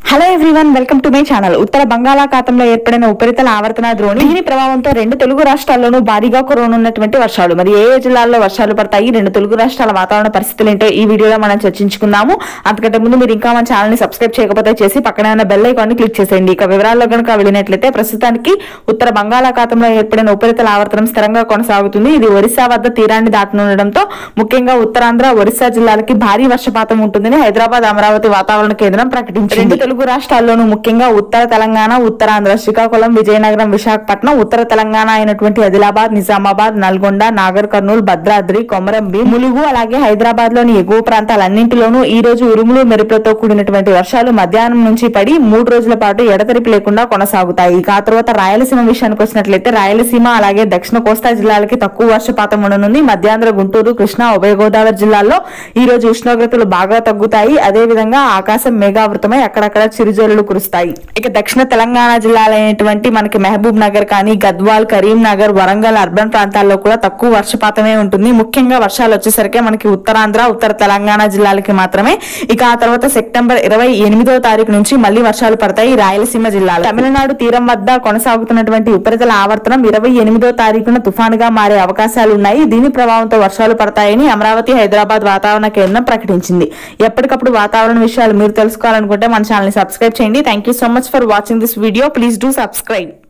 hello everyone welcome to my channel ఉత్తర బంగాళాఖాతంలో ఏర్పడిన ఉపరితల ఆవర్తన ద్రోణి దీని ప్రభావంతో రెండు తెలుగు రాష్ట్రాల్లోనూ భారీగా కురవనున్నటువంటి వర్షాలు మరి ఏ ఏ జిల్లాల్లో వర్షాలు పడతాయి రెండు తెలుగు రాష్ట్రాల వాతావరణ పరిస్థితులు ఏంటో ఈ వీడియోలో మనం చర్చించుకుందాము అంతకంటే ముందు మీరు ఇంకా మన ఛానల్ ని సబ్స్క్రైబ్ చేయకపోతే చేసి పక్కనే ఉన్న బెల్ ఐకాన్ ని క్లిక్ చేసేయండి ఇక వివరాల్లో కనుక వెళ్ళినట్లయితే ప్రస్తుతానికి ఉత్తర బంగాళాఖాతంలో ఏర్పడిన ఉపరితల ఆవర్తనం స్థిరంగా కొనసాగుతుంది ఇది ఒరిస్సా వద్ద తీరాన్ని దాటనుండడంతో ముఖ్యంగా ఉత్తరాంధ్ర ఒరిస్సా జిల్లాలకి భారీ వర్షపాతం ఉంటుందని హైదరాబాద్ అమరావతి వాతావరణ కేంద్రం ప్రకటించింది రెండు తెలుగు రాష్ట్రాల్లోనూ ముఖ్యంగా ఉత్తర తెలంగాణ ఉత్తరాంధ్ర శ్రీకాకుళం విజయనగరం విశాఖపట్నం ఉత్తర తెలంగాణ అయినటువంటి ఆదిలాబాద్ నిజామాబాద్ నల్గొండ నాగర్ కర్నూలు భద్రాద్రి కొమరంభి ములుగు అలాగే హైదరాబాద్ లోని ఎగువ ప్రాంతాలన్నింటిలోనూ ఈ రోజు ఉరుములు మెరుపులతో కూడినటువంటి వర్షాలు మధ్యాహ్నం నుంచి పడి మూడు రోజుల పాటు ఎడతెరిపి లేకుండా కొనసాగుతాయి ఇక ఆ తర్వాత రాయలసీమ విషయానికి వచ్చినట్లయితే రాయలసీమ అలాగే దక్షిణ కోస్తా జిల్లాలకి తక్కువ వర్షపాతం ఉండనుంది మధ్యాంధ్ర గుంటూరు కృష్ణా ఉభయ గోదావరి జిల్లాల్లో ఈ రోజు ఉష్ణోగ్రతలు బాగా తగ్గుతాయి అదే విధంగా ఆకాశం మేఘావృతమై అక్కడక్కడ చిరుజల్లులు కురుస్తాయి ఇక దక్షిణ తెలంగాణ జిల్లాలైనటువంటి మనకి మహబూబ్ నగర్ కానీ గద్వాల్ కరీంనగర్ వరంగల్ అర్బన్ ప్రాంతాల్లో కూడా తక్కువ వర్షపాతమే ఉంటుంది ముఖ్యంగా వర్షాలు వచ్చేసరికి మనకి ఉత్తరాంధ్ర ఉత్తర తెలంగాణ జిల్లాలకి మాత్రమే ఇక ఆ తర్వాత సెప్టెంబర్ ఇరవై ఎనిమిదో తారీఖు నుంచి మళ్ళీ వర్షాలు పడతాయి రాయలసీమ జిల్లాలో తమిళనాడు తీరం వద్ద కొనసాగుతున్నటువంటి ఉపరితల ఆవర్తనం ఇరవై ఎనిమిదో తారీఖున తుఫానుగా మారే అవకాశాలు ఉన్నాయి దీని ప్రభావంతో వర్షాలు పడతాయని అమరావతి హైదరాబాద్ వాతావరణ కేంద్రం ప్రకటించింది ఎప్పటికప్పుడు వాతావరణ విషయాలు మీరు తెలుసుకోవాలనుకుంటే మన ఛానల్ ని సబ్స్క్రైబ్ చేయండి thank you so much for watching this video please do subscribe